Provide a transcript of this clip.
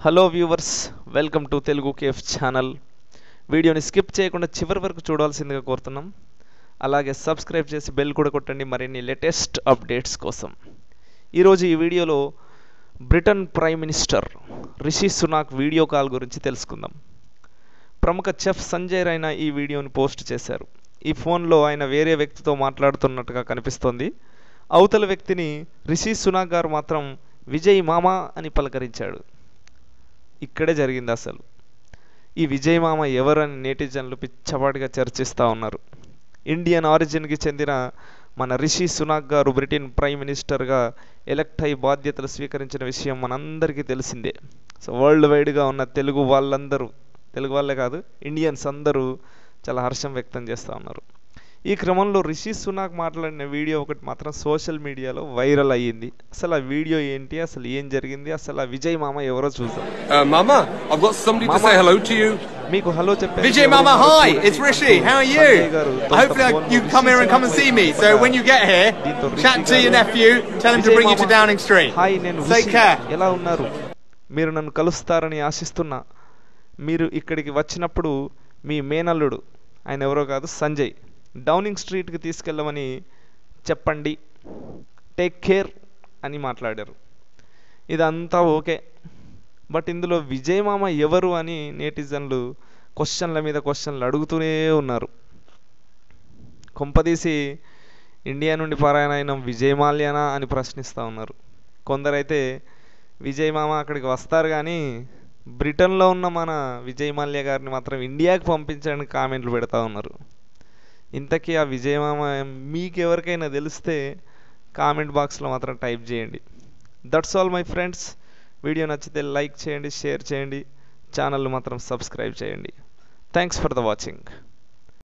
Hello viewers welcome to Telugu cafe channel వీడియోని skip చేయకుండా చివరి వరకు చూడాల్సిందిగా కోరుతున్నాం అలాగే సబ్స్క్రైబ్ చేసి బెల్ కూడా కొట్టండి మరిన్ని లేటెస్ట్ అప్డేట్స్ కోసం ఈరోజు ఈ వీడియోలో Britain prime minister Rishi Sunak video call గురించి తెలుసుకుందాం ప్రముఖ చెఫ్ సంజయ్ రైనా ఈ వీడియోని పోస్ట్ చేశారు ఈ ఫోన్లో ఆయన వేరే వ్యక్తితో మాట్లాడుతున్నట్టుగా కనిపిస్తోంది అవతల వ్యక్తిని రిషి సునాక్ గారు మాత్రం విజయ్ మామా అని పలకరించాడు ఇక్కడే జరిగింది అసలు ఈ విజయ్ మామ ఎవరని నేటిజన్లు పిచ్చపాటిగా చర్చిస్తూ ఉన్నారు ఇండియన్ ఆరిజిన్కి చెందిన మన రిషి సునాక్ గారు బ్రిటన్ ప్రైమ్ మినిస్టర్గా ఎలక్ట్ అయి బాధ్యతలు స్వీకరించిన విషయం మనందరికీ తెలిసిందే సో వరల్డ్ వైడ్గా ఉన్న తెలుగు వాళ్ళందరూ తెలుగు వాళ్ళే కాదు ఇండియన్స్ అందరూ చాలా హర్షం వ్యక్తం చేస్తూ ఉన్నారు ఈ క్రమంలో రిషి సునాక్ మాట్లాడిన వీడియో ఒకటి మాత్రం సోషల్ మీడియాలో వైరల్ అయ్యింది అసలు ఆ వీడియో ఏంటి అసలు ఏం జరిగింది అసలు ఆ విజయ్ మామ ఎవరో చూద్దాం Uh, Mama, I've got somebody to Mama. say hello to you. మీకు హలో చెప్పే Vijay Mama, hi, it's Rishi. How are you? Hopefully, I, you come here and come and see me. So when you get here, chat to your nephew, tell him to bring you to Downing Street. Hi నేను Take Rishi. care. ఎలా ఉన్నారు మీరు నన్ను కలుస్తారని ఆశిస్తున్నా మీరు ఇక్కడికి వచ్చినప్పుడు మీ మేనల్లుడు ఆయన ఎవరో కాదు సంజయ్ డౌనింగ్ స్ట్రీట్కి తీసుకెళ్ళమని చెప్పండి టేక్ కేర్ అని మాట్లాడారు ఇదంతా ఓకే బట్ ఇందులో విజయ్ మామ ఎవరు అని నేటిజన్లు క్వశ్చన్ల మీద క్వశ్చన్లు అడుగుతూనే ఉన్నారు కొంపదీసి ఇండియా నుండి పారాయణ విజయ్ మాల్యానా అని ప్రశ్నిస్తూ ఉన్నారు కొందరైతే విజయ్ మామ అక్కడికి వస్తారు కానీ బ్రిటన్లో ఉన్న మన విజయ్ మాల్యా గారిని మాత్రం ఇండియాకి పంపించడానికి కామెంట్లు పెడతా ఉన్నారు ఇంతకీ ఆ విజయ్ మామ మీకు ఎవరికైనా తెలిస్తే కామెంట్ బాక్స్లో మాత్రం టైప్ చేయండి that's all my friends video నచ్చితే లైక్ చేయండి షేర్ చేయండి ఛానల్ మాత్రం సబ్స్క్రైబ్ చేయండి థ్యాంక్స్ ఫర్ ద వాచింగ్